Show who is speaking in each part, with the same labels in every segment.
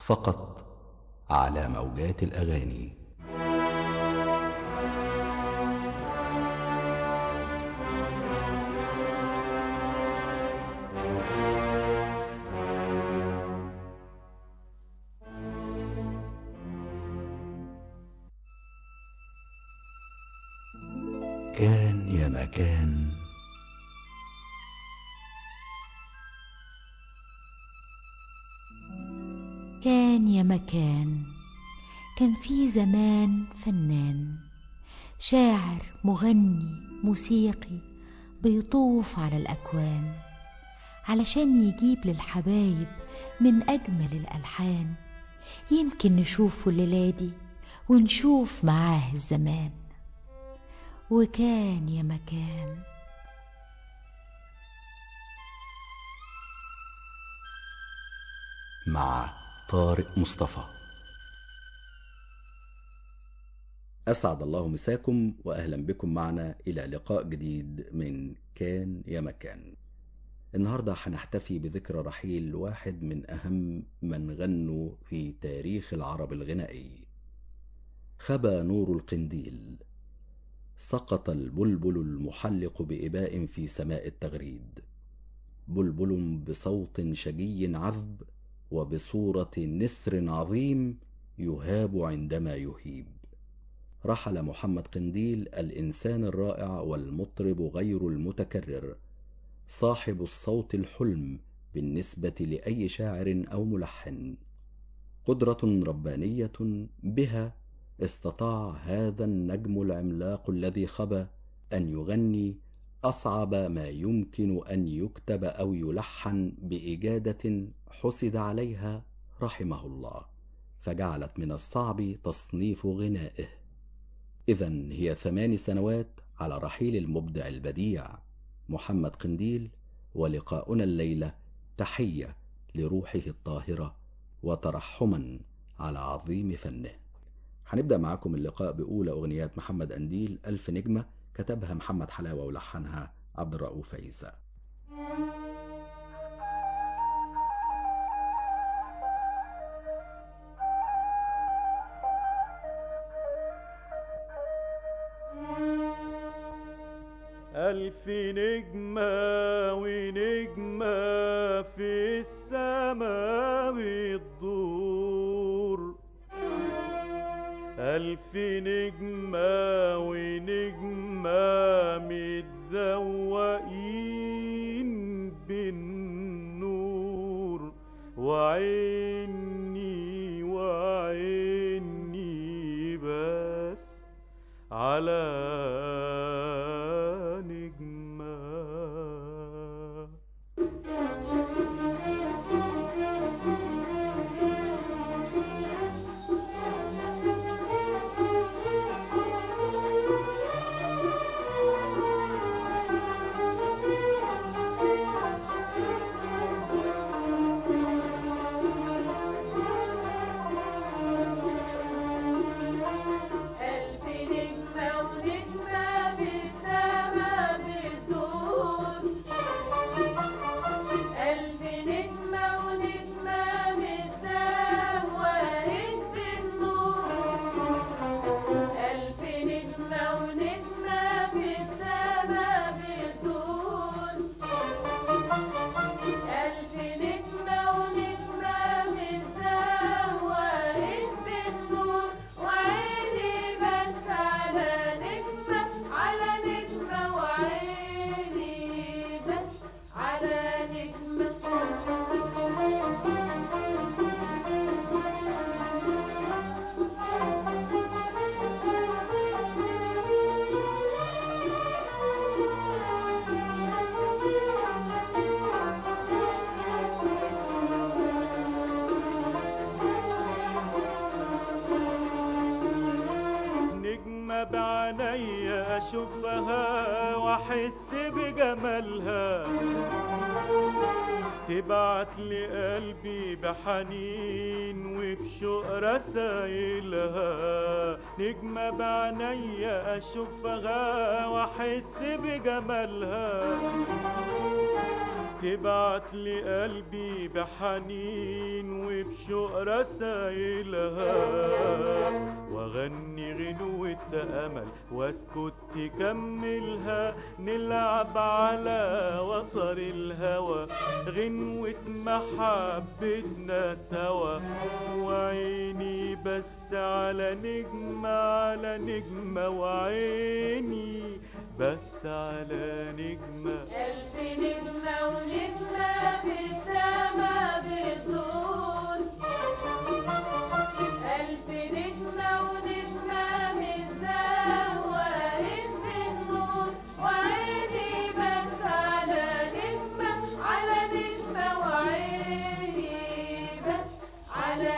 Speaker 1: فقط على موجات الاغاني كان يا مكان
Speaker 2: كان يا مكان كان في زمان فنان شاعر مغني موسيقي بيطوف على الأكوان علشان يجيب للحبايب من أجمل الألحان يمكن نشوفه الليلة دي ونشوف معاه الزمان وكان يا مكان
Speaker 1: مع طارق مصطفى أسعد الله مساكم وأهلا بكم معنا إلى لقاء جديد من كان يا مكان النهاردة هنحتفي بذكرى رحيل واحد من أهم من غنوا في تاريخ العرب الغنائي خبى نور القنديل سقط البلبل المحلق بإباء في سماء التغريد بلبل بصوت شجي عذب وبصورة نسر عظيم يهاب عندما يهيب رحل محمد قنديل الإنسان الرائع والمطرب غير المتكرر صاحب الصوت الحلم بالنسبة لأي شاعر أو ملحن قدرة ربانية بها استطاع هذا النجم العملاق الذي خبى أن يغني أصعب ما يمكن أن يكتب أو يلحن بإجادة حسد عليها رحمه الله فجعلت من الصعب تصنيف غنائه إذا هي ثمان سنوات على رحيل المبدع البديع محمد قنديل ولقاؤنا الليلة تحية لروحه الطاهرة وترحما على عظيم فنه هنبدأ معاكم اللقاء بأولى أغنيات محمد قنديل ألف نجمة كتبها محمد حلاوة ولحنها عبد الرؤوف عيسى
Speaker 3: ألف نجمة ونجمة في السماء بتدور ألف نجمة ونجمة متزوقين بالنور وعيني وعيني بس على نجمة
Speaker 4: ألف نجمة ونجمة في السما بتدور ألف نجمة ونجمة متزوقين بالنور ألف نجمة ونجمة في السما بتدور ألف نجمة ونجمة متزوقين بالنور وعيني بس على نجمة على نجمة وعيني بس على نجمة
Speaker 3: نجمة بعينيا أشوفها وأحس بجمالها تبعت لقلبي بحنين وبشوق رسايلها نجمة بعينيا أشوفها وأحس بجمالها تبعت لقلبي بحنين وبشوق رسايلها واغني غنوة امل واسكت تكملها نلعب على وتر الهوى غنوة محبتنا سوا وعيني بس على نجمة على نجمة وعيني بس على نجمة
Speaker 4: ألف نجمة ونجمة في السما بتدور ألف نجمة ونجمة متزوقين بالنور وعيني بس على نجمة على نجمة وعيني بس على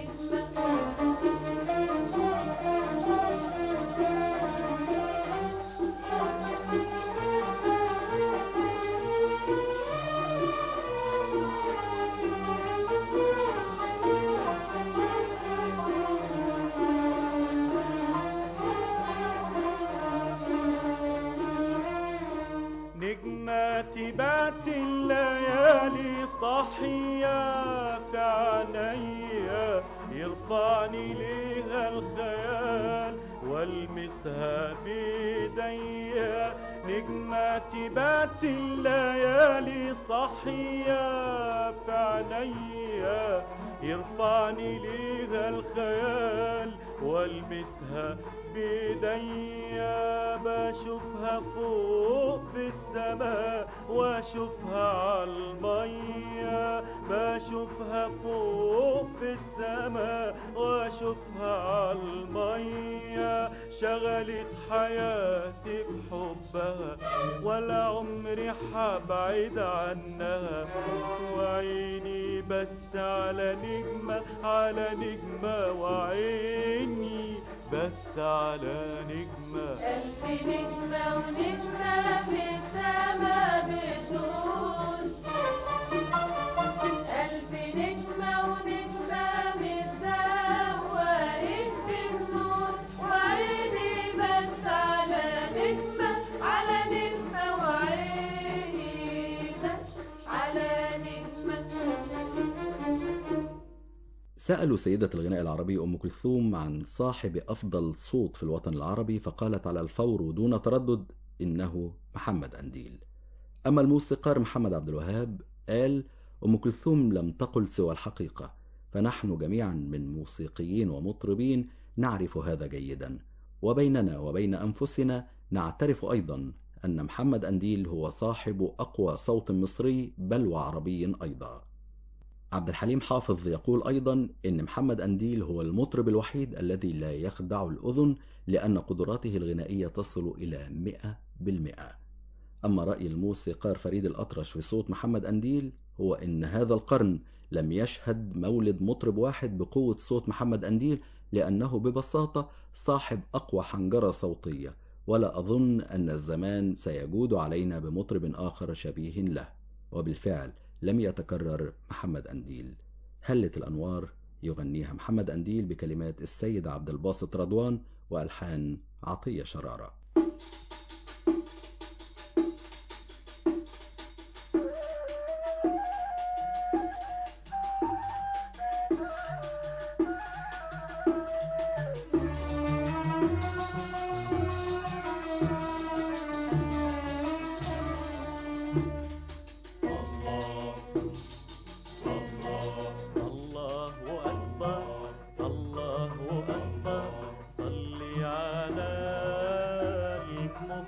Speaker 3: نجماتي بات الليالي صاحية في عينيا يرفعني ليها الخيال والمسها بيديا نجماتي بات الليالي صاحية في عينيا يرفعني ليها الخيال والمسها بيديا بشوفها فوق في السماء واشوفها عالمية بشوفها فوق في السماء واشوفها عالمية شغلت حياتي بحبها ولا عمري حبعد عنها وعيني بس على نجمة على نجمة وعيني بس على نجمة
Speaker 4: ألف نجمة ونجمة في السما بتدور ألف نجمة ونجمة متزوقين بالنور وعيني بس على نجمة على نجمة وعيني بس على نجمة
Speaker 1: سألوا سيدة الغناء العربي أم كلثوم عن صاحب أفضل صوت في الوطن العربي فقالت على الفور ودون تردد إنه محمد أنديل أما الموسيقار محمد عبد الوهاب قال أم كلثوم لم تقل سوى الحقيقة فنحن جميعا من موسيقيين ومطربين نعرف هذا جيدا وبيننا وبين أنفسنا نعترف أيضا أن محمد أنديل هو صاحب أقوى صوت مصري بل وعربي أيضا عبد الحليم حافظ يقول أيضا إن محمد أنديل هو المطرب الوحيد الذي لا يخدع الأذن لأن قدراته الغنائية تصل إلى مئة بالمئة أما رأي الموسيقار فريد الأطرش في صوت محمد أنديل هو إن هذا القرن لم يشهد مولد مطرب واحد بقوة صوت محمد أنديل لأنه ببساطة صاحب أقوى حنجرة صوتية ولا أظن أن الزمان سيجود علينا بمطرب آخر شبيه له وبالفعل لم يتكرر محمد أنديل هلة الأنوار يغنيها محمد أنديل بكلمات السيد عبد الباسط رضوان وألحان عطية شرارة
Speaker 3: الله أكبر الله أكبر صلي على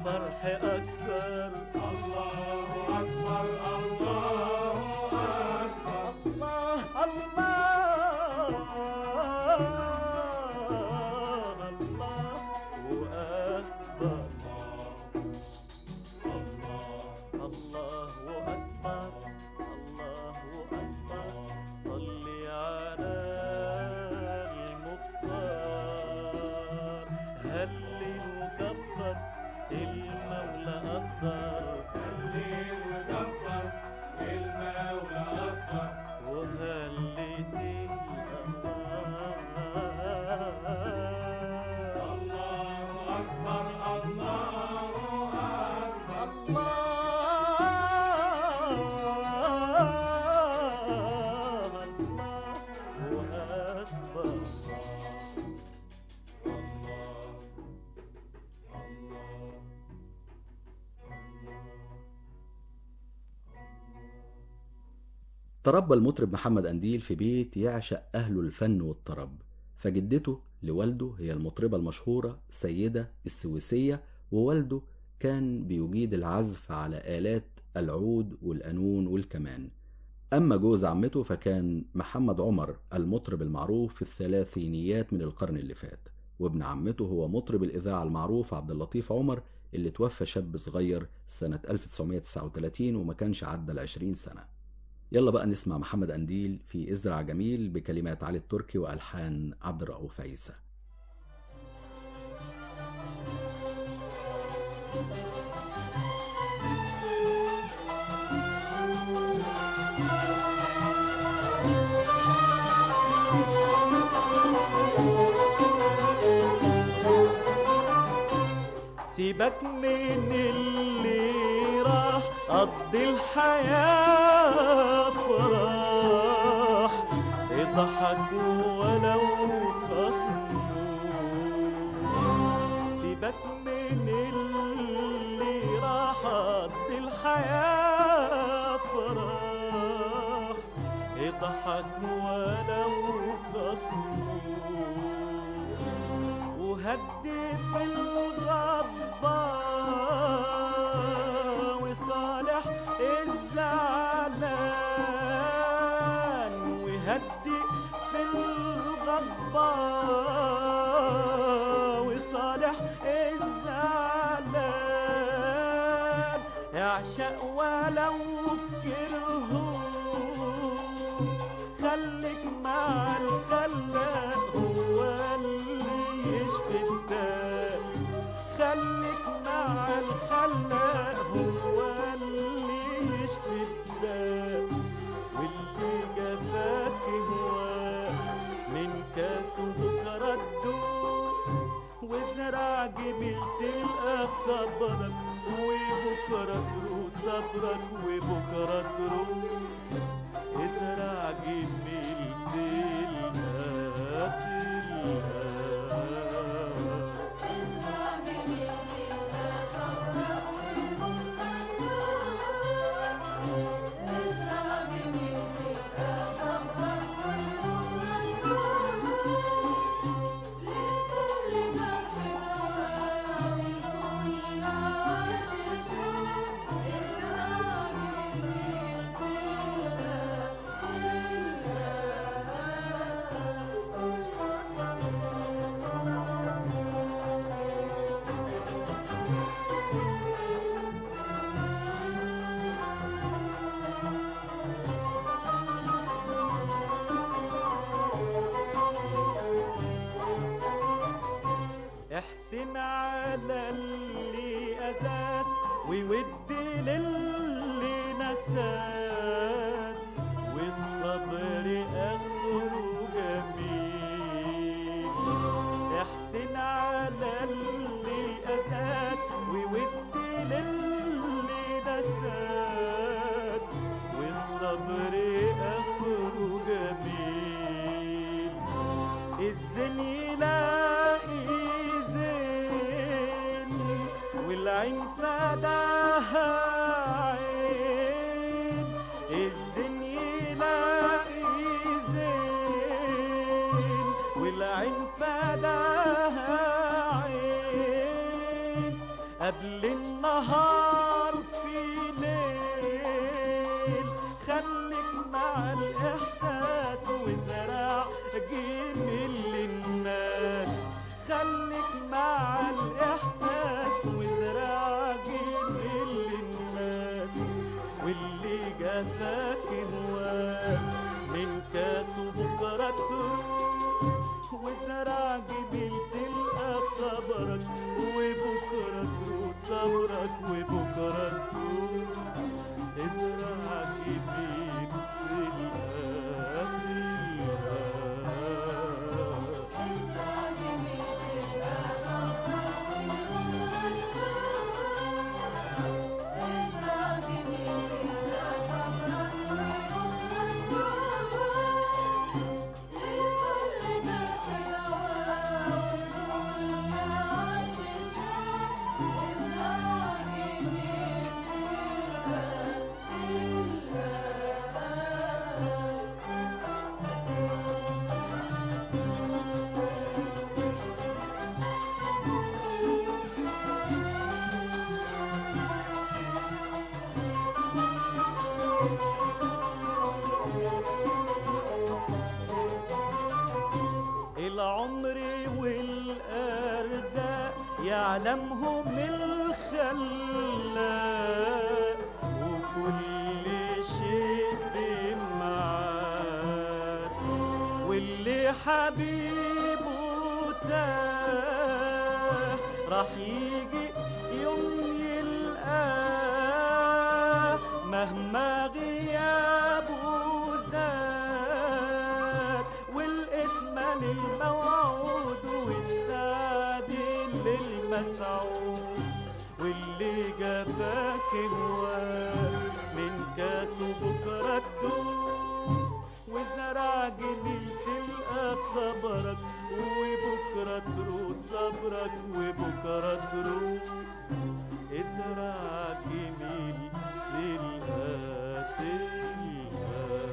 Speaker 3: الفرح أكتر الله أكبر الله أكبر الله الله الله أكبر الله أكبر الله أكبر صل على المختار هل وكبر المولى أكبر هل وكبر المولى أكبر وهلت الله أكبر الله أكبر الله الله أكبر
Speaker 1: تربى المطرب محمد أنديل في بيت يعشق أهله الفن والطرب فجدته لوالده هي المطربة المشهورة سيدة السويسية ووالده كان بيجيد العزف على آلات العود والقانون والكمان أما جوز عمته فكان محمد عمر المطرب المعروف في الثلاثينيات من القرن اللي فات وابن عمته هو مطرب الإذاعة المعروف عبد اللطيف عمر اللي توفى شاب صغير سنة 1939 وما كانش عدى العشرين سنة يلا بقى نسمع محمد أنديل في إزرع جميل بكلمات علي التركي وألحان عبد الرؤوف عيسى
Speaker 3: سيبك من اللي راح قضي الحياة فرح اضحك ولو خصمه سيبك من اللي راح قضي الحياة فرح اضحك ولو خصمه وهدي في الغضبة وصالح الزعلان وهدي في الغضبة وصالح الزعلان اعشق ولو كرهوك خليك مع الخلاق هو اللي يشفي الداء خليك مع الخلاق هو اللي يشفي الداء واللي جفاك هواه من كاسه بكرة تدوق وازرع جميل تلقى صبرك وبكرة تروح صبرك وبكرة تروح ازرع جميل تلقى تلقى احسن على اللي اذاك وود للي نساك والصبر اخره جميل احسن على اللي اذاك وود للي نساك والصبر اخره جميل الزين يلاقي زين والعين فداها عين الزين يلاقي زين والعين فداها عين قبل للنهار في ليل خليك مع الإحساس وزرع جميل للناس خليك مع الإحساس وزرع جميل للناس واللي جفاك هواه من كاسه بكرة تروح وزرع جميل تلقى صبرك وبكرة تروح صبرك وبكرة تروح ازرع جميل تلقى تلقى العمر والأرزاق يعلمهم الخلاق وكل شيء بمعاد واللي حبيبه تاه راح يجي يوم يلقاه مهما غيابه زاد والاسم للموعود والسعد للمسعود واللي جابك هواه من كاسه بكرة تدوق وزرع جميل تلقى صبرك وبكرة تروح صبرك وبكرة تروح ازرع جميل تلقى تلقى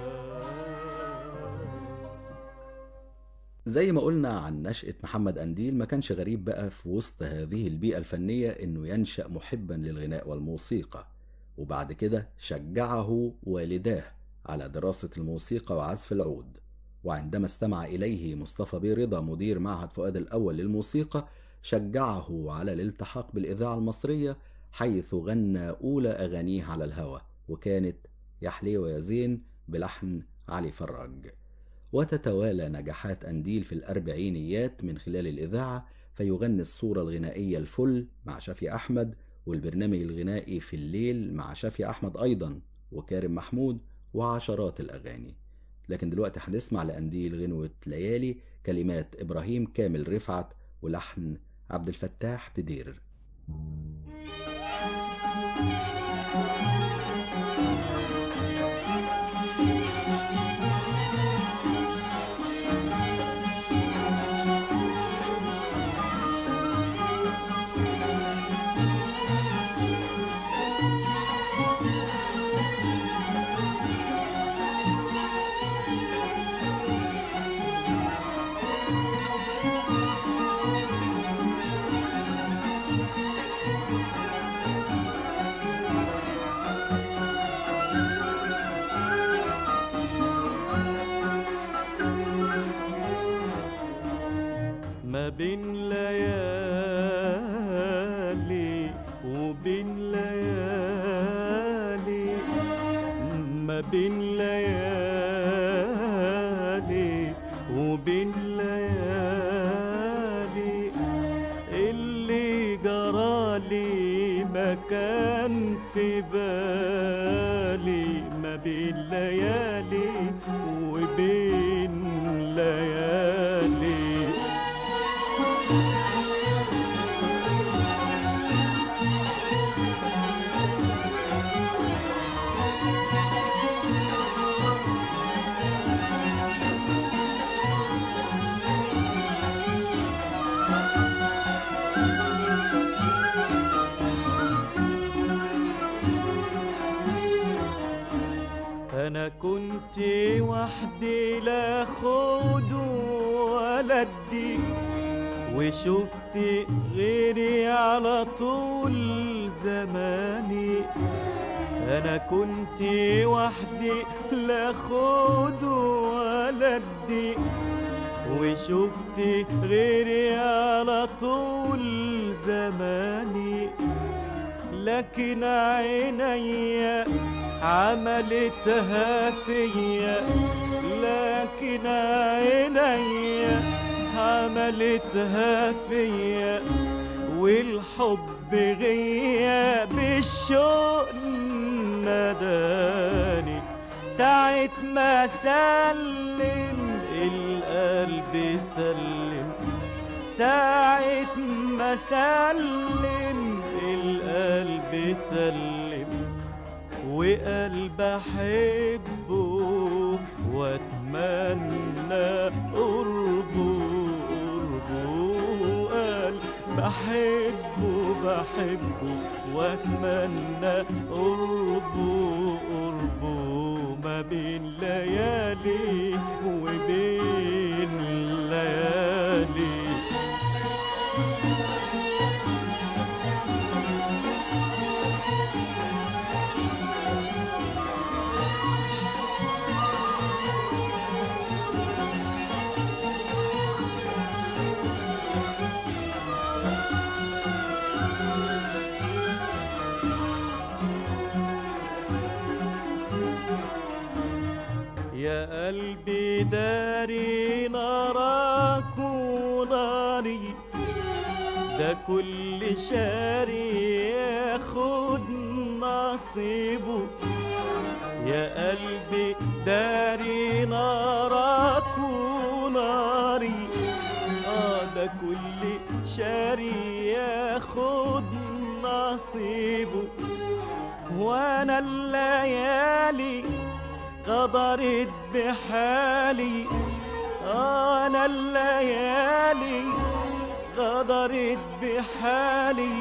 Speaker 1: زي ما قلنا عن نشأة محمد أنديل ما كانش غريب بقى في وسط هذه البيئة الفنية إنه ينشأ محبا للغناء والموسيقى وبعد كده شجعه والداه على دراسة الموسيقى وعزف العود وعندما استمع إليه مصطفى بيه رضا مدير معهد فؤاد الأول للموسيقى شجعه على الالتحاق بالإذاعة المصرية حيث غنى أولى أغانيه على الهوى وكانت يا حليوة يا زين بلحن علي فراج وتتوالى نجاحات أنديل في الأربعينيات من خلال الإذاعة فيغني الصورة الغنائية الفل مع شافي أحمد والبرنامج الغنائي في الليل مع شافي أحمد أيضا وكارم محمود وعشرات الأغاني لكن دلوقتي هنسمع لأنديل غنوة ليالي كلمات إبراهيم كامل رفعت ولحن عبد الفتاح بدير
Speaker 3: ما بين ليالي وبين ليالي ما بين ليالي وبين ليالي اللي جرالي ما كان في بالي ما بين ليالي وبين ليالي انا كنت وحدي لا خد ولا ادي وشفت غيري على طول انا كنت وحدي لا خد ولا ادي وشفت غيري على طول زماني لكن عيني عملتها فيا لكن عيني عملتها فيا والحب غياب الشوق نداني ساعة ما سلم القلب سلم ساعة ما سلم القلب سلم وقلب احبه واتمنى قربه قربه قال بحبه بحبه واتمنى قربه قربه ما بين ليالي وبين ليالي يا قلبي داري نارك وناري ده كل شاري ياخد نصيبه يا قلبي داري نارك وناري اه ده كل شاري ياخد نصيبه وانا الليالي غدرت بحالي انا الليالي غدرت بحالي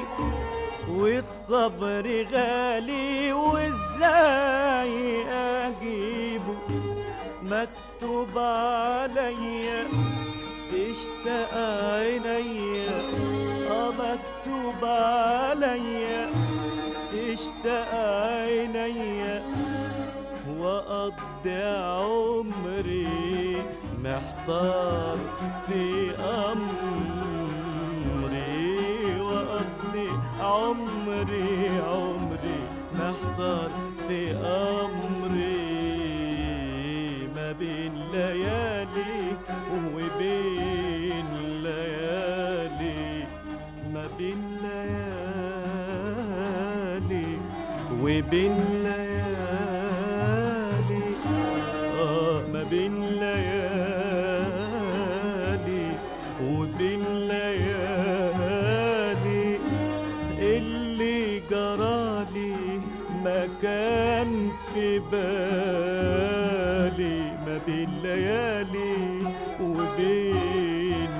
Speaker 3: والصبر غالي وازاي اجيبه مكتوب عليا تشتاق عينيا اه مكتوب عليا تشتاق عينيا وأقضي عمري محتار في أمري وأقضي عمري عمري محتار في أمري ما بين ليالي وبين ليالي ما بين ليالي وبين ليالي آه ما بين ليالي وبين ليالي اللي جرالي ما كان في بالي ما بين ليالي وبين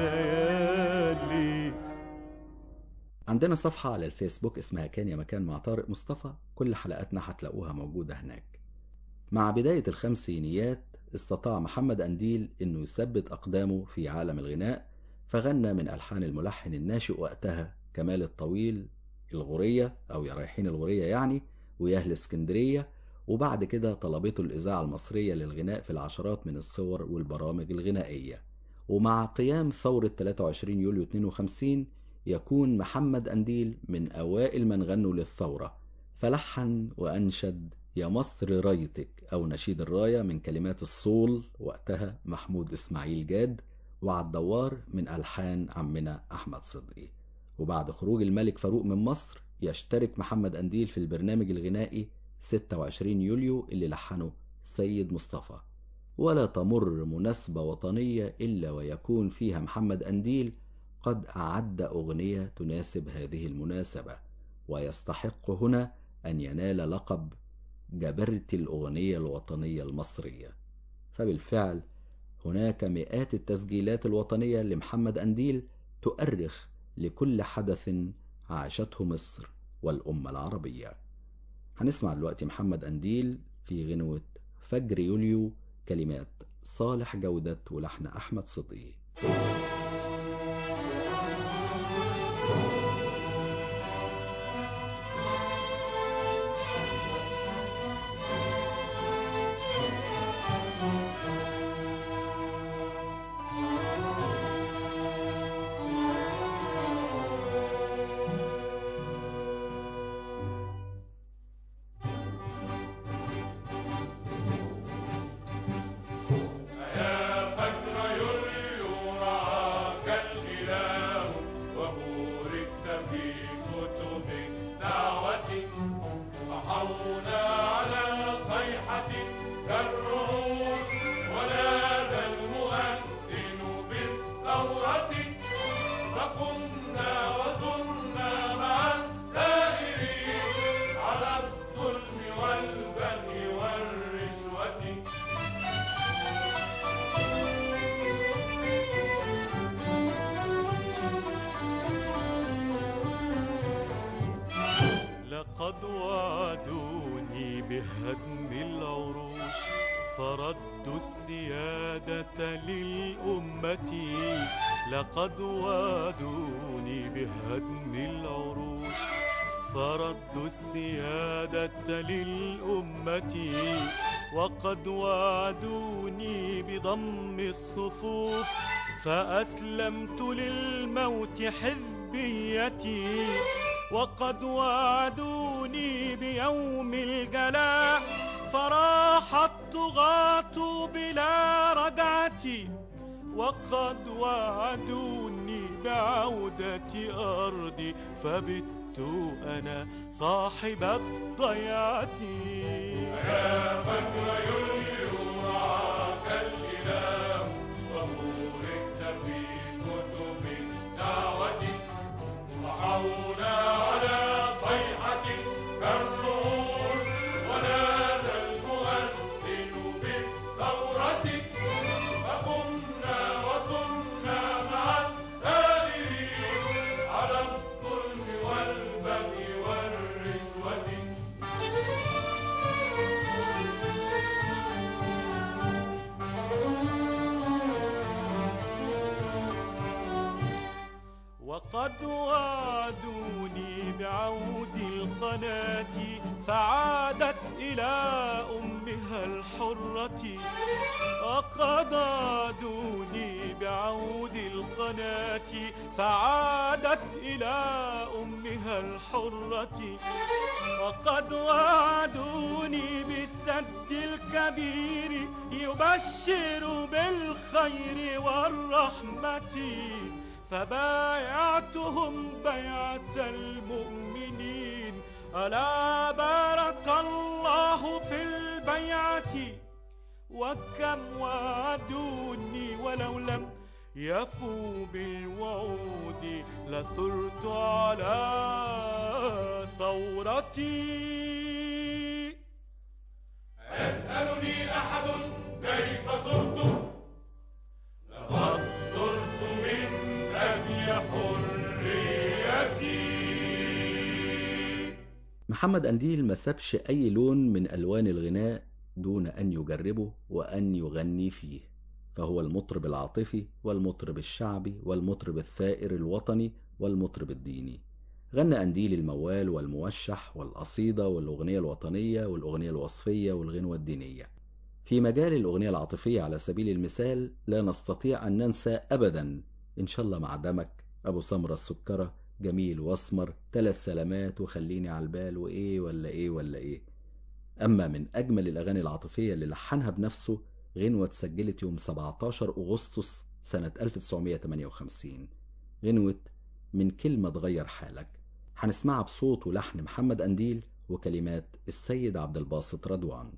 Speaker 3: ليالي
Speaker 1: عندنا صفحة على الفيسبوك اسمها كان يا مكان مع طارق مصطفى كل حلقاتنا هتلاقوها موجودة هناك مع بداية الخمسينيات استطاع محمد أنديل أنه يثبت أقدامه في عالم الغناء فغنى من ألحان الملحن الناشئ وقتها كمال الطويل الغورية أو يا رايحين الغورية يعني ويا أهل اسكندرية وبعد كده طلبته الإذاعة المصرية للغناء في العشرات من الصور والبرامج الغنائية ومع قيام ثورة 23 يوليو 52 يكون محمد أنديل من أوائل من غنوا للثورة فلحن وأنشد يا مصر رايتك أو نشيد الراية من كلمات الصول وقتها محمود إسماعيل جاد وعالدوار من ألحان عمنا أحمد صدقي وبعد خروج الملك فاروق من مصر يشترك محمد أنديل في البرنامج الغنائي 26 يوليو اللي لحنه سيد مصطفى ولا تمر مناسبة وطنية إلا ويكون فيها محمد أنديل قد أعد أغنية تناسب هذه المناسبة ويستحق هنا أن ينال لقب جبرت الأغنية الوطنية المصرية فبالفعل هناك مئات التسجيلات الوطنية لمحمد أنديل تؤرخ لكل حدث عاشته مصر والأمة العربية هنسمع دلوقتي محمد أنديل في غنوة فجر يوليو كلمات صالح جودة ولحن أحمد صدقي
Speaker 3: لقد وعدوني بهدم العروش فردوا السيادة للأمة لقد وعدوني بهدم العروش فردوا السيادة للأمة وقد وعدوني بضم الصفوف فأسلمت للموت حزبيتي وقد وعدوني بيوم الجلاء فراح الطغاة بلا رجعة وقد وعدوني بعودة أرضي فبت أنا صاحب الضيعة وقد وعدوني بعود القناة فعادت إلى أمها الحرة وقد وعدوني بعود القناة فعادت إلى أمها الحرة وقد وعدوني بالسد الكبير يبشر بالخير والرحمة فبايعتهم بيعة المؤمنين ألا بارك الله في البيعة وكم وعدوني ولو لم يفوا بالوعود لثرت على ثورتي
Speaker 5: يسألني أحد كيف صرت لقد صرت من أجل حريتي
Speaker 1: محمد أنديل ما سابش أي لون من ألوان الغناء دون أن يجربه وأن يغني فيه فهو المطرب العاطفي والمطرب الشعبي والمطرب الثائر الوطني والمطرب الديني غنى أنديل الموال والموشح والقصيدة والأغنية الوطنية والأغنية الوصفية والغنوة الدينية في مجال الأغنية العاطفية على سبيل المثال لا نستطيع أن ننسى أبدا إن شاء الله مع دمك أبو سمرة السكرة جميل واسمر ثلاث سلامات وخليني على البال وإيه ولا إيه ولا إيه أما من أجمل الأغاني العاطفية اللي لحنها بنفسه غنوة اتسجلت يوم 17 أغسطس سنة 1958 غنوة من كلمة تغير حالك هنسمعها بصوت ولحن محمد أنديل وكلمات السيد عبد الباسط رضوان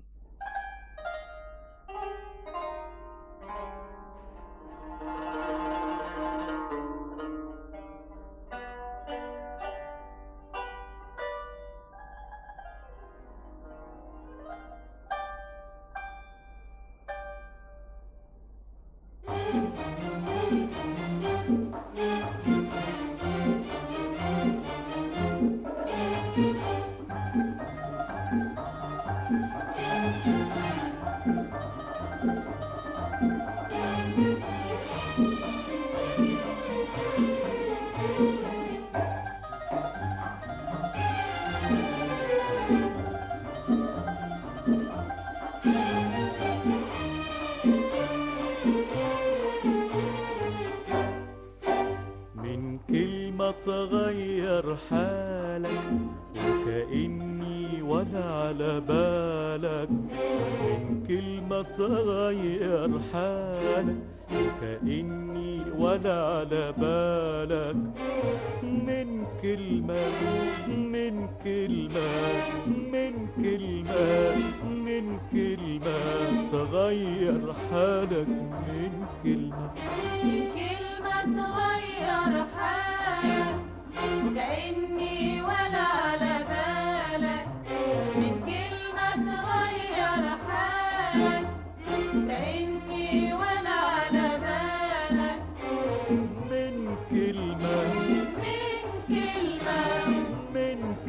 Speaker 3: من كلمة تغير حالك وكأني ولا على بالك من كلمة تغير حالك وكأني ولا على بالك من كلمة من كلمة من كلمة من كلمة تغير حالك من كلمة
Speaker 4: كلمة تغير حالك وكأني ولا على بالك من كلمة تغير حالك كأني ولا على بالك
Speaker 3: من كلمة
Speaker 4: من كلمة
Speaker 3: من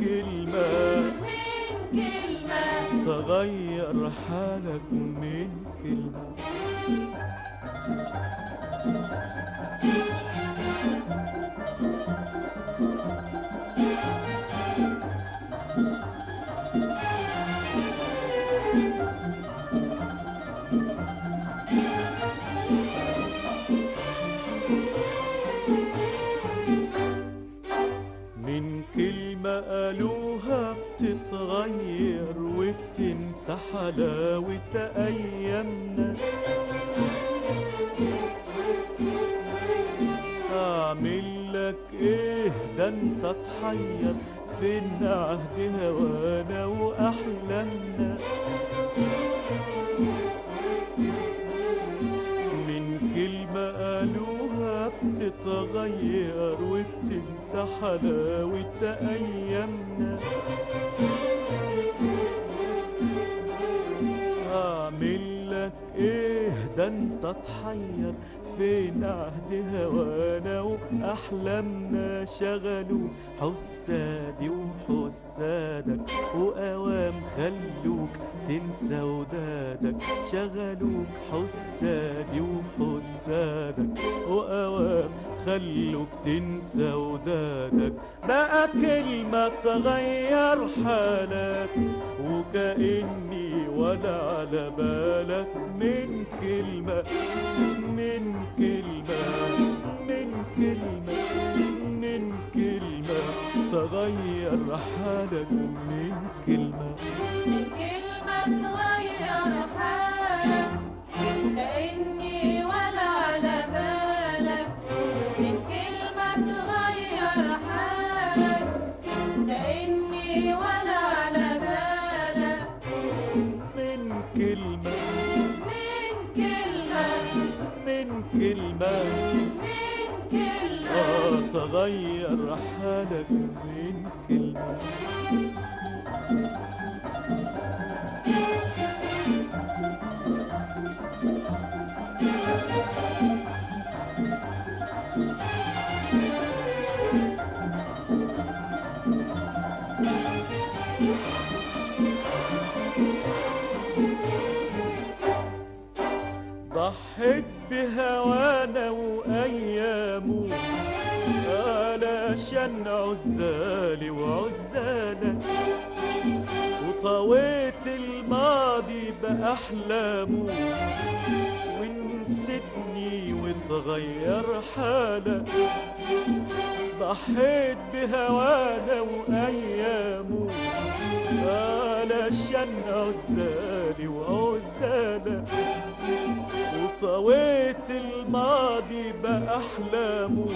Speaker 3: تغير حالك من كلمة من كلمة قالوها بتتغير وبتنسى حلاوة أيامنا أعمل لك إيه ده أنت تحير فين عهد هوانا وأحلامنا من كلمة قالوها بتتغير وبتنسى حلاوة أيامنا أعمل لك إيه ده أنت تحير فين عهد هوانا وأحلامنا شغلوا حسادي وحسادك وأوام خلوك تنسى ودادك شغلوك حسادي وحسادك وأوام خلوك تنسى ودادك بقى كلمة تغير حالك وكأني ولا على بالك من كلمة من كلمة من كلمة من كلمة تغير حالك من كلمة
Speaker 4: من كلمة تغير حالك كأني ولا على بالك من كلمة تغير حالك كأني ولا على بالك
Speaker 3: من كلمة
Speaker 4: من كلمة
Speaker 3: من كلمة
Speaker 4: من كلمة
Speaker 3: آه تغير حالك من كلمة ضحيت بهوانا وأيامه علشان عزالي وعزالك وطويت الماضي بأحلامه ونسيتني وتغير حالك ضحيت بهوانا وأيامه علشان عزالي وعزالك وطويت الماضي بأحلامه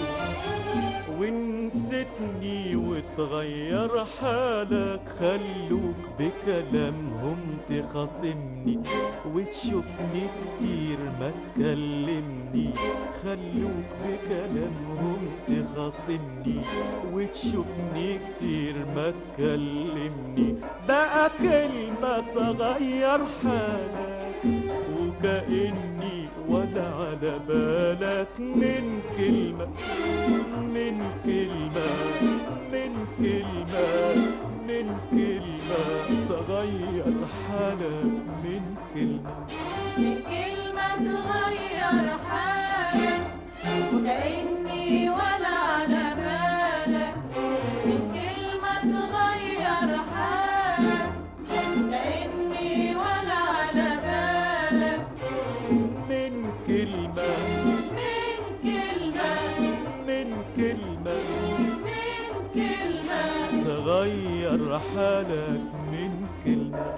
Speaker 3: ونسيتني وتغير حالك خلوك بكلامهم تخاصمني وتشوفني كتير ما تكلمني خلوك بكلامهم تخاصمني وتشوفني كتير ما تكلمني بقى كلمة تغير حالك وكأني ولا على بالك من كلمة من كلمة من كلمة من كلمة تغير حالك من كلمة
Speaker 4: من كلمة تغير حالك كأني ولا على بالك من كلمة تغير حالك كأني ولا على بالك
Speaker 3: من كلمة
Speaker 4: من كلمة
Speaker 3: من كلمة
Speaker 4: من كلمة
Speaker 3: تغير حالك من كلمة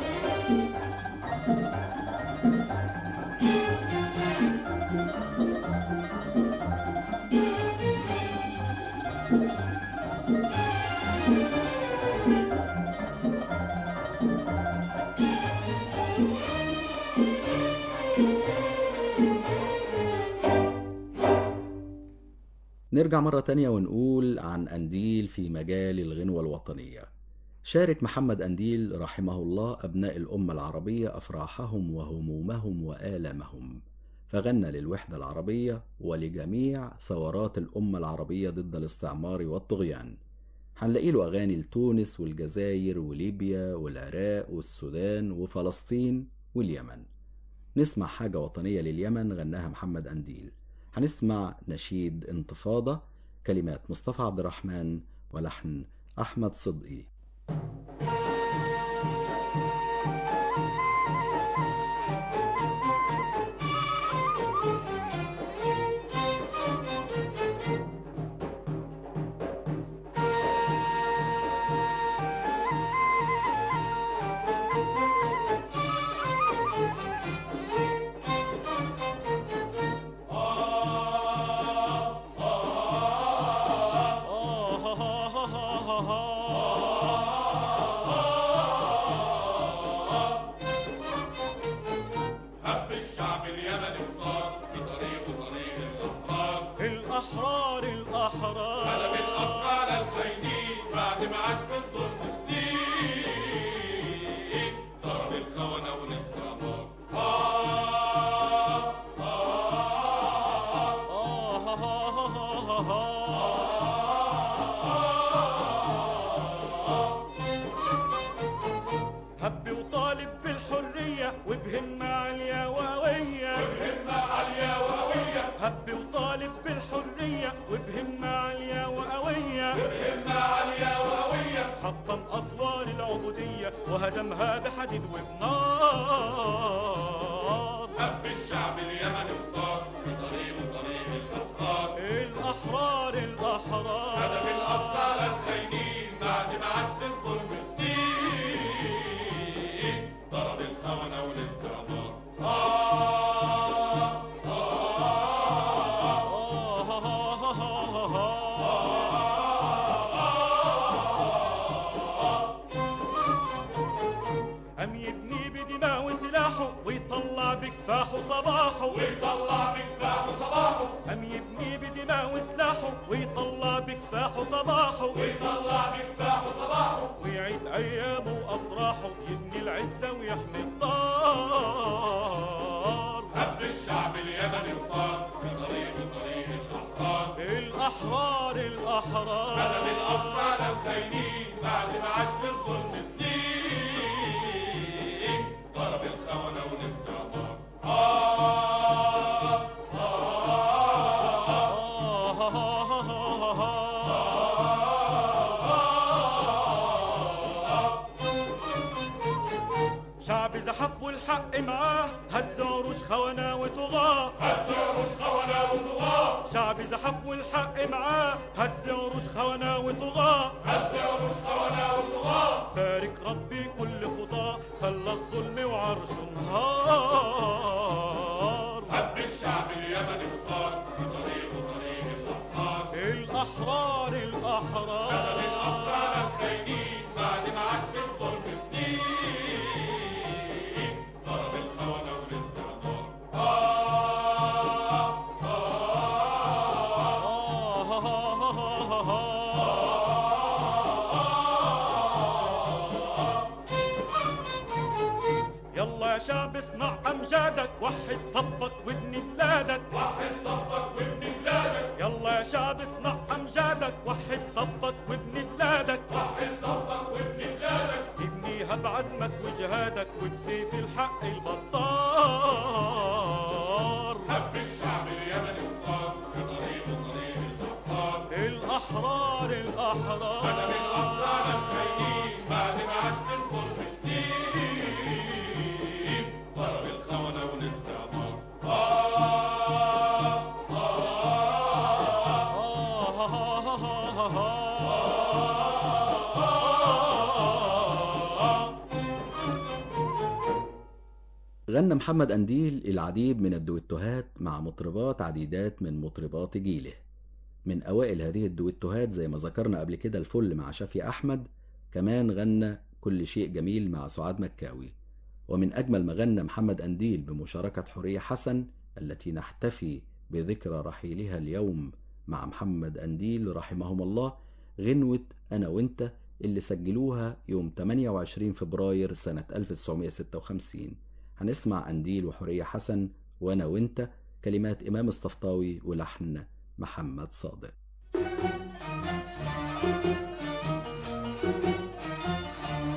Speaker 1: نرجع مرة تانية ونقول عن أنديل في مجال الغنوة الوطنية شارك محمد أنديل رحمه الله أبناء الأمة العربية أفراحهم وهمومهم وآلامهم فغنى للوحدة العربية ولجميع ثورات الأمة العربية ضد الاستعمار والطغيان هنلاقي له أغاني لتونس والجزائر وليبيا والعراق والسودان وفلسطين واليمن نسمع حاجة وطنية لليمن غناها محمد أنديل هنسمع نشيد انتفاضة كلمات مصطفى عبد الرحمن ولحن أحمد صدقي
Speaker 5: هب الشعب اليمني وصار في طريقه طريق الأحرار
Speaker 3: الأحرار الأحرار
Speaker 5: قلب الأسرى على الخاينين بعد ما عاش في الظلم سنين ضرب الخونة والاستعمار آه
Speaker 3: هب وطالب بالحرية وبهمة عالية وقوية
Speaker 5: همة عالية وقوية
Speaker 3: هب وطالب بالحرية وبهمة عالية وقوية
Speaker 5: همة عالية وقوية
Speaker 3: حطم أسوار العبودية وهزمها بحديد وبنار
Speaker 5: هب الشعب اليمني وصار في طريقه طريق الأحرار
Speaker 3: الأحرار الأحرار
Speaker 5: قلب الأسرى على الخاينين بعد ما عاش في الظلم سنين ضرب الخونة والاستعمار آه
Speaker 3: أم يبني بدماء وسلاحه ويطلع بكفاحه صباحه
Speaker 5: ويطلع بكفاحه صباحه
Speaker 3: أم يبني بدماء وسلاحه ويطلع بكفاحه صباحه
Speaker 5: ويطلع بكفاحه صباحه
Speaker 3: ويعيد أيامه وأفراحه يبني العزة ويحمي الدار
Speaker 5: هب الشعب اليمني وصار في طريقه طريق الأحرار
Speaker 3: الأحرار
Speaker 5: قلب
Speaker 3: الأحرار
Speaker 5: الأسرى على الخاينين بعد ما عاش في الظلم سنين ضرب الخونة والاستعمار آه
Speaker 3: شعب زحف والحق معاه هز عروش خونة وطغاة
Speaker 5: هزوا مش خونة وطغاة
Speaker 3: شعب زحف والحق معاه هز عروش خونة وطغاة
Speaker 5: هزوا مش خونة وطغاة
Speaker 3: بارك ربي كل خطاه خلى الظلم وعرشه نهار
Speaker 5: هب الشعب اليمني وصار في طريقه طريق الأحرار
Speaker 3: الأحرار
Speaker 5: قلب
Speaker 3: الأحرار
Speaker 5: الأسرى على الخاينين بعد ما عاش في الظلم سنين ضرب الخونة والاستعمار آه
Speaker 3: يلا يا شعب اصنع أمجادك وحد صفك وابني بلادك
Speaker 5: وحد صفك وابن بلادك
Speaker 3: يلا يا شعب اصنع أمجادك وحد صفك وابني بلادك
Speaker 5: وحد صفك وابن بلادك
Speaker 3: ابنيها بعزمك وجهادك وبسيف الحق البطار
Speaker 5: هب الشعب اليمني وصار في طريقه طريق الأحرار
Speaker 3: الأحرار
Speaker 5: قدم
Speaker 3: الأحرار
Speaker 5: الأسرى على الخاينين بعد ما عاش في الظلم سنين ضرب الخونة والاستعمار آه
Speaker 1: غنى محمد أنديل العديد من الدويتوهات مع مطربات عديدات من مطربات جيله من أوائل هذه الدويتوهات زي ما ذكرنا قبل كده الفل مع شافي أحمد كمان غنى كل شيء جميل مع سعاد مكاوي ومن أجمل ما غنى محمد أنديل بمشاركة حورية حسن التي نحتفي بذكرى رحيلها اليوم مع محمد أنديل رحمهم الله غنوة أنا وإنت اللي سجلوها يوم 28 فبراير سنة 1956 هنسمع أنديل وحورية حسن وأنا وإنت كلمات إمام الصفطاوي ولحن محمد صادق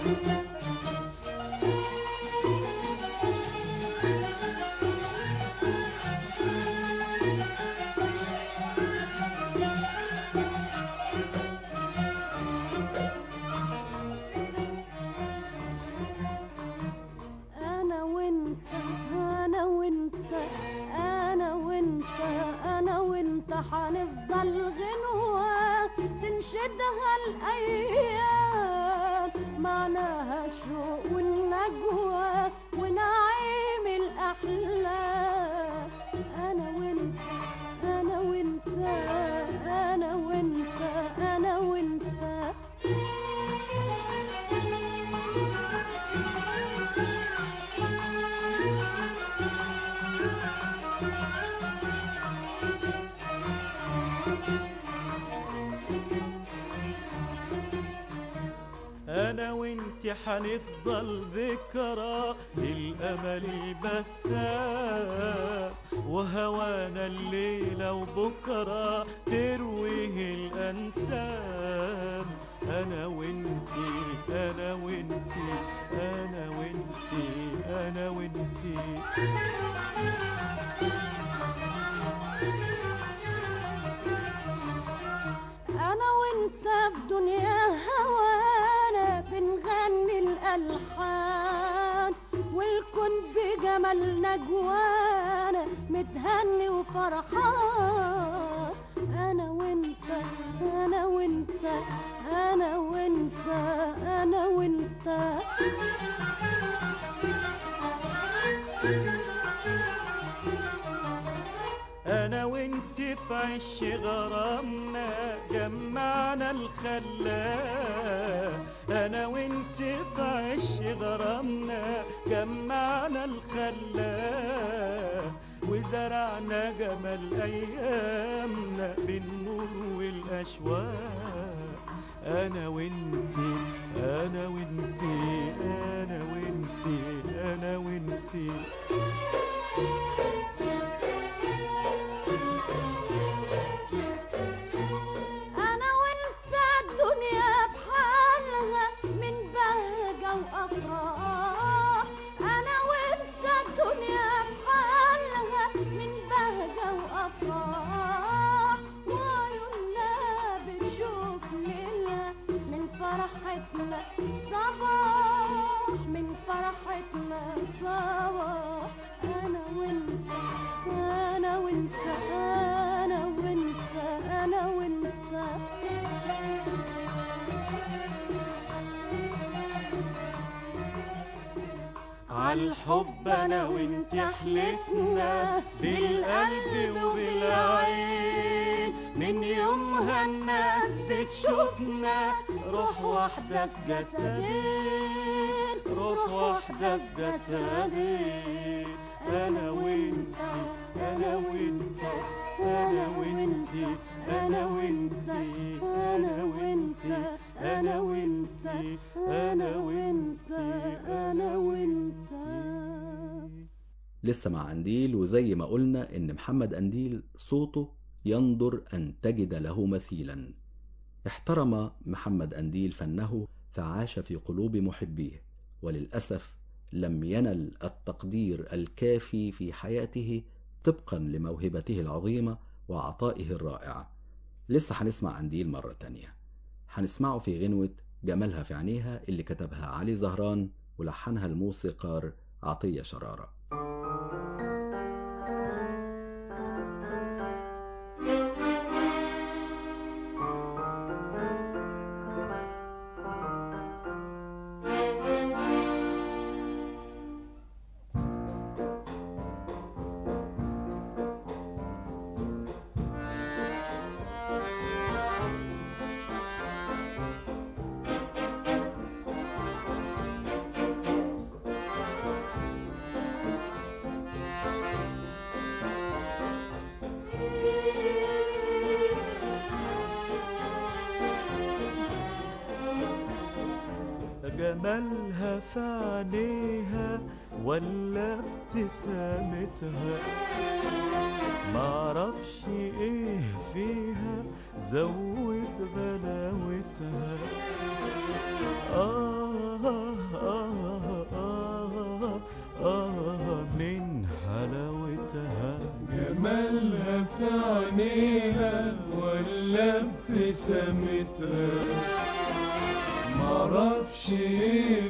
Speaker 4: انا وانت انا وانت انا وانت انا وانت حنفضل غنوة تنشدها الايام معناها الشوق والنجوى ونعيم الاحلام انا وانت انا وانت انا وانت انا وانت
Speaker 3: انا وانت حنفضل ذكرى للامل بسام وهوانا الليلة وبكرة ترويه الانسام انا وانتي انا وانتي انا وانتي انا وانتي
Speaker 4: انا وانت في دنيا هوانا بنغني الالحان والكون بجمال نجوانا متهني وفرحان انا وانت انا وانت انا وانت انا وانت
Speaker 3: انا وانت في عش غرامنا جمعنا الخلاق انا وانت في عش غرامنا جمعنا الخلاق وزرعنا جمال ايامنا بالنور والاشواق انا وانتي انا وانتي انا وانتي انا وانتي
Speaker 4: انا وانت الدنيا بحالها من بهجة وافراح انا وانت الدنيا بحالها من بهجة وافراح وعيوننا بتشوف ليلها من فرحتنا صباح من فرحتنا صباح انا وانت انا وانت انا وانت انا وانت
Speaker 3: عالحب انا وانت حلفنا بالقلب وبالعين من يومها الناس بتشوفنا روح واحدة في جسدين روح واحدة في جسدين انا وانت انا وانت انا وانت انا وانت انا وانت انا وانت انا وانت انا وانت
Speaker 1: لسه مع قنديل وزي ما قلنا إن محمد قنديل صوته ينظر أن تجد له مثيلا احترم محمد قنديل فنه فعاش في قلوب محبيه وللأسف لم ينل التقدير الكافي في حياته طبقا لموهبته العظيمة وعطائه الرائع لسه هنسمع قنديل مرة تانية هنسمعه في غنوة جمالها في عينيها اللي كتبها علي زهران ولحنها الموسيقار عطية شرارة
Speaker 3: جمالها في عينيها ولا ابتسامتها معرفش ايه فيها زود غلاوتها آه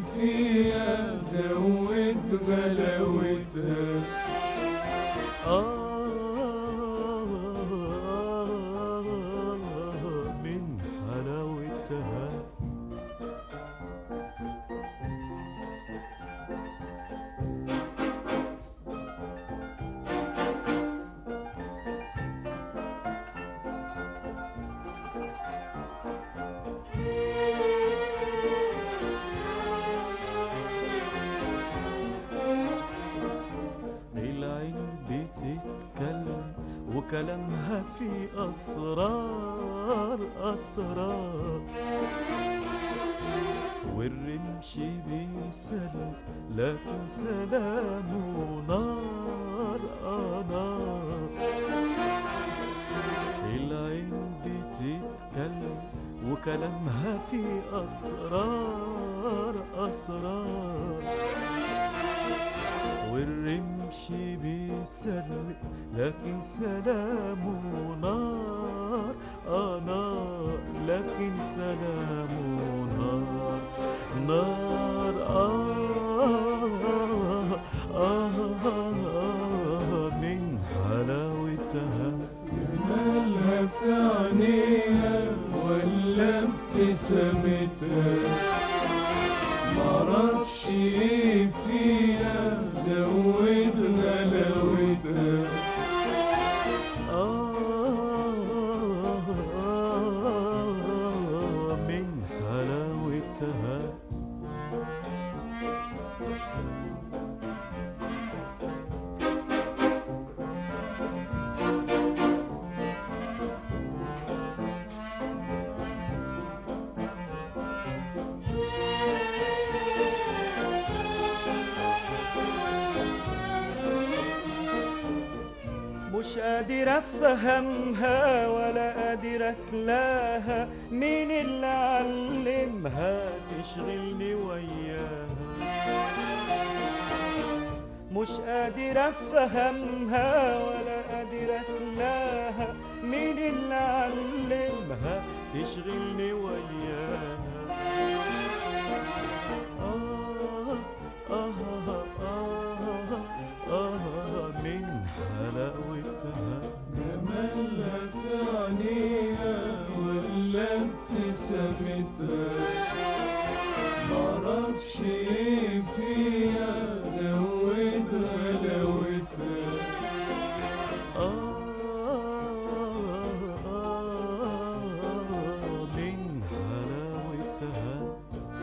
Speaker 6: فيها زود غلاوتها
Speaker 3: آه من حلاوتها العين بتتكلم وكلامها في أسرار أسرار والرمش بيسلم لكن سلامه نار آه نار العين بتتكلم وكلامها في أسرار أسرار والرمش بيسلم لكن سلامه نار آه نار لكن سلامه نار نار آه آه, آه من حلاوتها
Speaker 6: جمالها في عينيها ولا ابتسامتها معرفش ايه فيها زود غلاوتها
Speaker 3: آه من حلاوتها مش قادر افهمها ولا قادر اسلاها مين اللي علمها تشغلني وياها مش قادر افهمها ولا قادر اسلاها مين اللي علمها تشغلني وياها آه آه آه آه من حلاوتها
Speaker 6: جمالها في عينيها ولا ابتسامتها معرفش ايه فيها زود غلاوتها
Speaker 3: آه من حلاوتها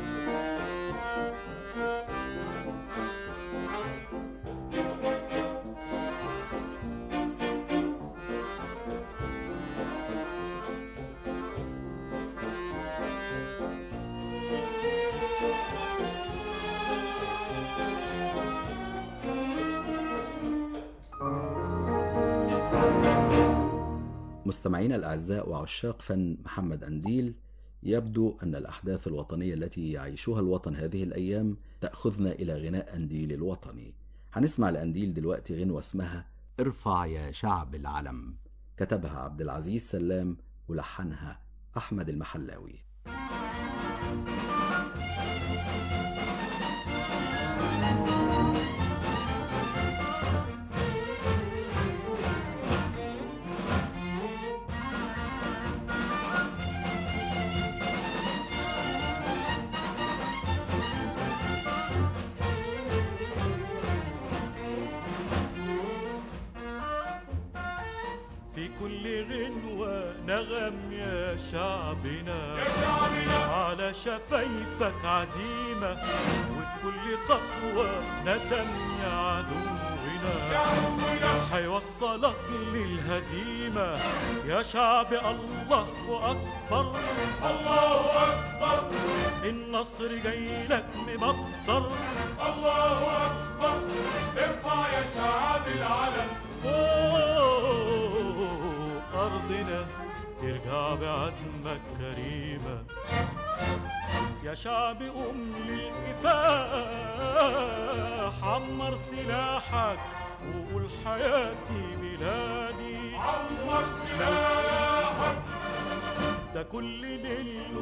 Speaker 1: مستمعينا الأعزاء وعشاق فن محمد أنديل يبدو أن الأحداث الوطنية التي يعيشها الوطن هذه الأيام تأخذنا إلى غناء أنديل الوطني هنسمع لأنديل دلوقتي غنوة اسمها ارفع يا شعب العلم كتبها عبد العزيز سلام ولحنها أحمد المحلاوي
Speaker 3: في كل غنوة نغم يا شعبنا
Speaker 5: يا شعبنا
Speaker 3: على شفايفك عزيمة وفي كل خطوة ندم يا
Speaker 5: يا
Speaker 3: عدونا
Speaker 5: عدونا
Speaker 3: حيوصلك للهزيمة يا شعب الله أكبر
Speaker 5: الله أكبر
Speaker 3: النصر جاي لك ممطر
Speaker 5: الله أكبر ارفع يا شعب العلم
Speaker 3: فوق أرضنا ترجع بعزمك كريمة يا شعب قم للكفاح عمر سلاحك وقول حياتي بلادي
Speaker 5: عمر سلاحك
Speaker 3: ده كل ليل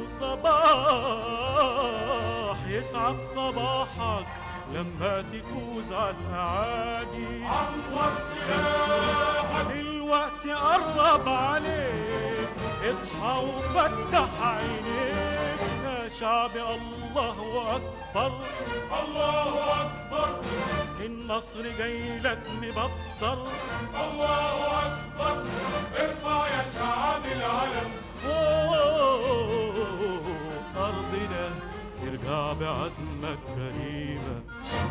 Speaker 3: وصباح يسعد صباحك لما تفوز على الأعادي
Speaker 5: عمر سلاحك
Speaker 3: الوقت قرب عليك اصحى وفتح عينيك يا شعب الله أكبر
Speaker 5: الله أكبر
Speaker 3: النصر جاي لك مبطر
Speaker 5: الله أكبر ارفع يا شعب العلم
Speaker 3: فوق أرضنا ترجع بعزمك كريمة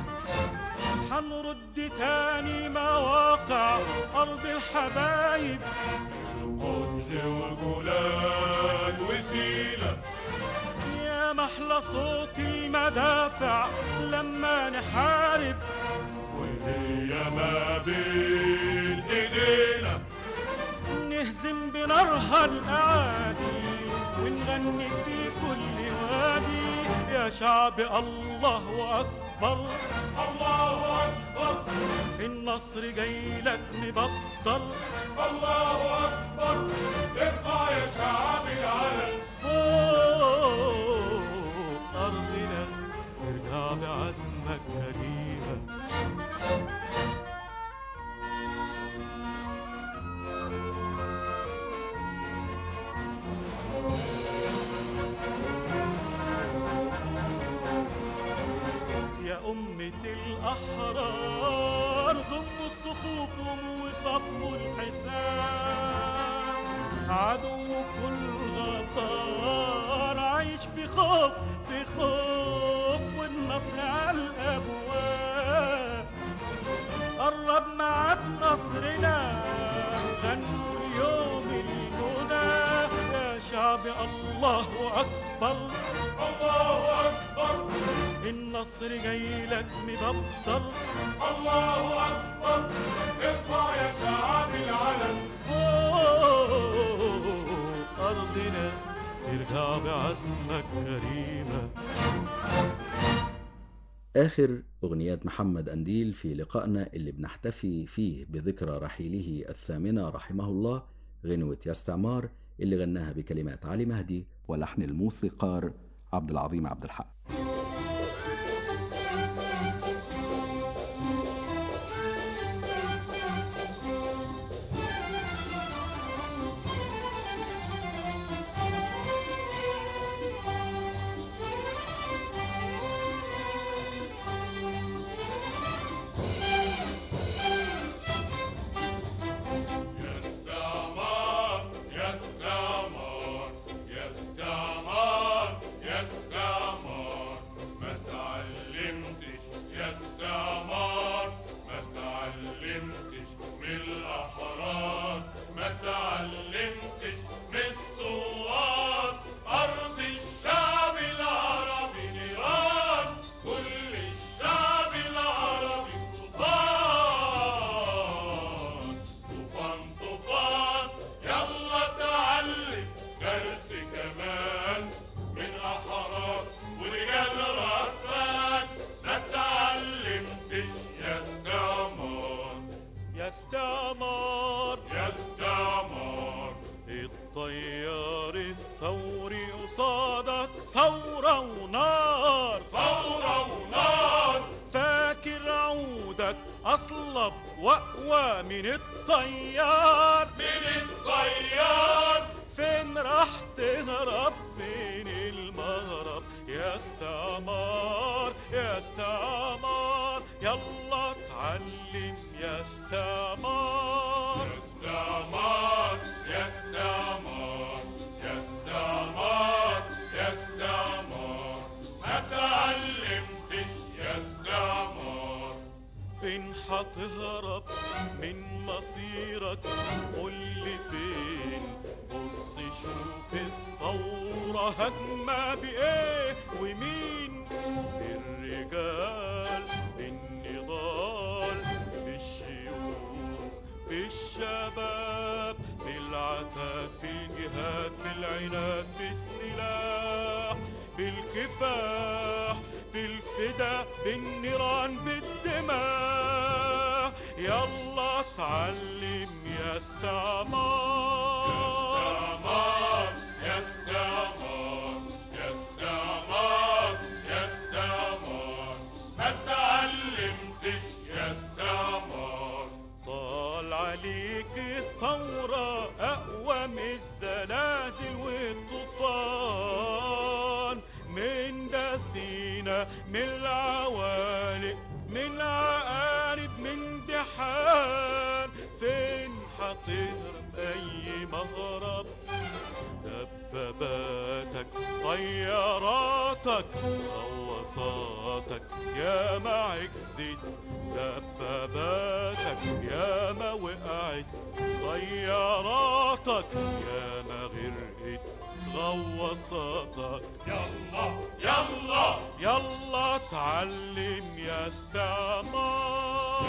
Speaker 3: حنرد تاني مواقع أرض الحبايب
Speaker 5: قدس وجولان وسيلة
Speaker 3: يا محلى صوت المدافع لما نحارب
Speaker 5: وهي ما بين ايدينا
Speaker 3: نهزم بنارها الأعادي ونغني في كل وادي يا شعب الله أكبر
Speaker 5: الله أكبر
Speaker 3: النصر جاي لك مبطر
Speaker 5: الله أكبر ارفع يا شعب العلم
Speaker 3: فوق أرضنا ترجع بعزمك كريمة يا أمة الأحرار ضموا الصفوف وصفوا الحساب عدو كل غطار عايش في خوف في خوف والنصر على الأبواب قرب معاد نصرنا غنوا اليوم المنى يا شعب الله أكبر
Speaker 5: الله أكبر
Speaker 3: النصر جاي لك مبطر
Speaker 5: الله أكبر ارفع يا شعب العلم
Speaker 3: فوق أرضنا ترجع بعزمك كريمة
Speaker 1: آخر أغنيات محمد أنديل في لقائنا اللي بنحتفي فيه بذكرى رحيله الثامنة رحمه الله غنوة يا استعمار اللي غناها بكلمات علي مهدي ولحن الموسيقار عبد العظيم عبد الحق
Speaker 5: يا استعمار يا استعمار يا استعمار يا استعمار ما تعلمتش يا استعمار ما تعلمتش من الأحرار ما تعلمتش من الثوار أرض الشعب العربي نيران كل الشعب العربي طوفان طوفان طوفان يلا تعلم درس كمان من أحرار ورجال رفان ما تعلمتش يا استعمار
Speaker 3: يا استعمار
Speaker 5: يا استعمار
Speaker 3: الطيار الثوري قصادك ثورة ونار
Speaker 5: ثورة ونار
Speaker 3: فاكر عودك أصلب وأقوى من الطيار
Speaker 5: من الطيار
Speaker 3: فين راح تهرب فين المهرب يا استعمار يا استعمار يلا اتعلم يا استعمار
Speaker 5: يا استعمار يا استعمار يا استعمار يا استعمار ما تعلمتش يا استعمار
Speaker 3: فين هتهرب من مصيرك قول لي فين بص شوف الثورة هجمة بإيه ومين بالرجال بالنضال بالشيوخ بالشباب بالعتاد بالجهاد بالعناد بالسلاح بالكفاح بالفدا بالنيران بالدماء يلا اتعلم يا استعمار
Speaker 5: استعمار يا
Speaker 3: من العوالق من عقارب من بحار فين حتهرب أي مهرب دباباتك طياراتك غواصاتك يا ما عجزت دباباتك يا ما وقعت طياراتك يا ما غرقت غواصاتك
Speaker 5: يلا يلا
Speaker 3: يلا اتعلم يا استعمار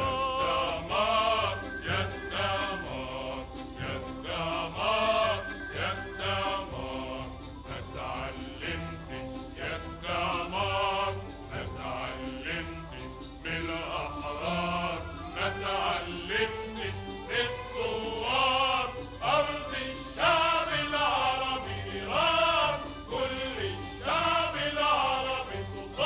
Speaker 5: يا استعمار يا استعمار يا استعمار ما اتعلمتش يا استعمار ما اتعلمتش بالاحرار ما اتعلمتش الثوار ارض الشعب العربي ايران كل الشعب العربي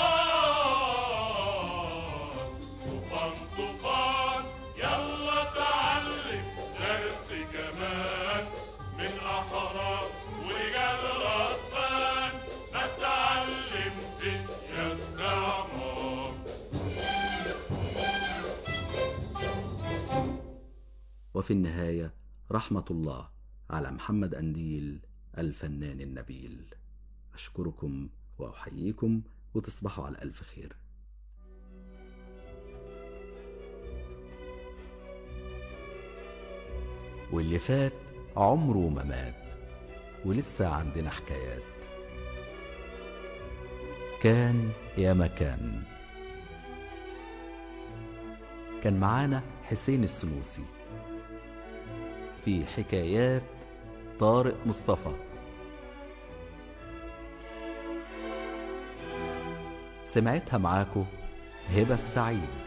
Speaker 5: طوفان طوفان طوفان يلا تعلم درس كمان من احرار ورجال رطفان ما اتعلمتش يا استعمار
Speaker 1: وفي النهاية رحمة الله على محمد أنديل الفنان النبيل أشكركم وأحييكم وتصبحوا على ألف خير واللي فات عمره ما مات ولسه عندنا حكايات كان يا مكان كان معانا حسين السنوسي في حكايات طارق مصطفى سمعتها معاكو هبة السعيد